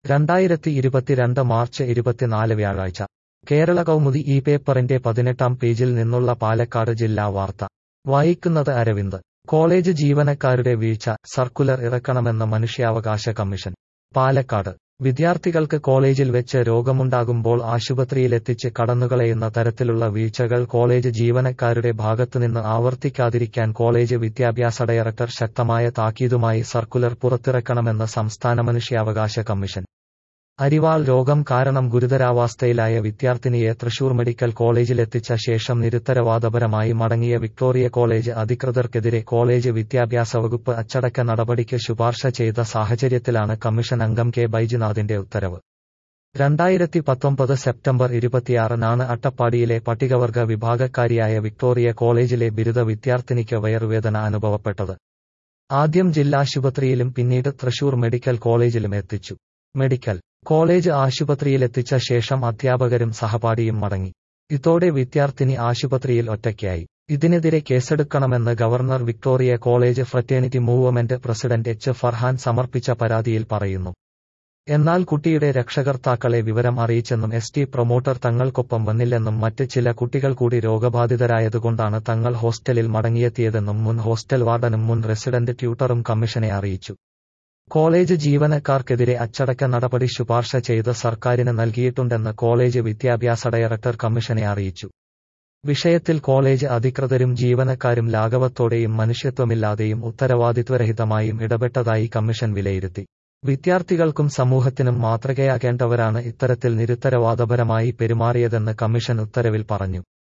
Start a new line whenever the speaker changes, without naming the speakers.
രണ്ടായിരത്തി ഇരുപത്തിരണ്ട് മാർച്ച് ഇരുപത്തിനാല് വ്യാഴാഴ്ച കേരള കൗമുദി ഈ പേപ്പറിന്റെ പതിനെട്ടാം പേജിൽ നിന്നുള്ള പാലക്കാട് ജില്ലാ വാർത്ത വായിക്കുന്നത് അരവിന്ദ് കോളേജ് ജീവനക്കാരുടെ വീഴ്ച സർക്കുലർ ഇറക്കണമെന്ന് മനുഷ്യാവകാശ കമ്മീഷൻ പാലക്കാട് വിദ്യാർത്ഥികൾക്ക് കോളേജിൽ വെച്ച് രോഗമുണ്ടാകുമ്പോൾ ആശുപത്രിയിലെത്തിച്ച് കടന്നുകളയുന്ന തരത്തിലുള്ള വീഴ്ചകൾ കോളേജ് ജീവനക്കാരുടെ ഭാഗത്തുനിന്ന് ആവർത്തിക്കാതിരിക്കാൻ കോളേജ് വിദ്യാഭ്യാസ ഡയറക്ടർ ശക്തമായ താക്കീതുമായി സർക്കുലർ പുറത്തിറക്കണമെന്ന് സംസ്ഥാന മനുഷ്യാവകാശ കമ്മീഷൻ അരിവാൾ രോഗം കാരണം ഗുരുതരാവസ്ഥയിലായ വിദ്യാർത്ഥിനിയെ തൃശൂർ മെഡിക്കൽ കോളേജിലെത്തിച്ച ശേഷം നിരുത്തരവാദപരമായി മടങ്ങിയ വിക്ടോറിയ കോളേജ് അധികൃതർക്കെതിരെ കോളേജ് വിദ്യാഭ്യാസ വകുപ്പ് അച്ചടക്ക നടപടിക്ക് ശുപാർശ ചെയ്ത സാഹചര്യത്തിലാണ് കമ്മീഷൻ അംഗം കെ ബൈജുനാഥിന്റെ ഉത്തരവ് രണ്ടായിരത്തി പത്തൊമ്പത് സെപ്റ്റംബർ ഇരുപത്തിയാറിനാണ് അട്ടപ്പാടിയിലെ പട്ടികവർഗ വിഭാഗക്കാരിയായ വിക്ടോറിയ കോളേജിലെ ബിരുദ വിദ്യാർത്ഥിനിക്ക് വയറുവേദന അനുഭവപ്പെട്ടത് ആദ്യം ജില്ലാശുപത്രിയിലും പിന്നീട് തൃശൂർ മെഡിക്കൽ കോളേജിലും എത്തിച്ചു മെഡിക്കൽ കോളേജ് ആശുപത്രിയിലെത്തിച്ച ശേഷം അധ്യാപകരും സഹപാഠിയും മടങ്ങി ഇതോടെ വിദ്യാർത്ഥിനി ആശുപത്രിയിൽ ഒറ്റയ്ക്കായി ഇതിനെതിരെ കേസെടുക്കണമെന്ന് governor Victoria college fraternity movement president H Farhan സമർപ്പിച്ച പരാതിയിൽ പറയുന്നു എന്നാൽ കുട്ടിയുടെ രക്ഷകർത്താക്കളെ വിവരം അറിയിച്ചെന്നും എസ് ടി പ്രൊമോട്ടർ തങ്ങൾക്കൊപ്പം വന്നില്ലെന്നും മറ്റ് ചില കുട്ടികൾ കൂടി രോഗബാധിതരായതുകൊണ്ടാണ് തങ്ങൾ ഹോസ്റ്റലിൽ മടങ്ങിയെത്തിയതെന്നും മുൻ ഹോസ്റ്റൽ വാർഡനും മുൻ റെസിഡന്റ് ട്യൂട്ടറും കമ്മീഷനെ അറിയിച്ചു കോളേജ് ജീവനക്കാർക്കെതിരെ അച്ചടക്ക നടപടി ശുപാർശ ചെയ്ത് സർക്കാരിന് നൽകിയിട്ടുണ്ടെന്ന് കോളേജ് വിദ്യാഭ്യാസ ഡയറക്ടർ കമ്മീഷനെ അറിയിച്ചു വിഷയത്തിൽ കോളേജ് അധികൃതരും ജീവനക്കാരും ലാഘവത്തോടെയും മനുഷ്യത്വമില്ലാതെയും ഉത്തരവാദിത്വരഹിതമായും ഇടപെട്ടതായി കമ്മീഷൻ വിലയിരുത്തി വിദ്യാർത്ഥികൾക്കും സമൂഹത്തിനും മാതൃകയാകേണ്ടവരാണ് ഇത്തരത്തിൽ നിരുത്തരവാദപരമായി പെരുമാറിയതെന്ന് കമ്മീഷൻ ഉത്തരവിൽ പറഞ്ഞു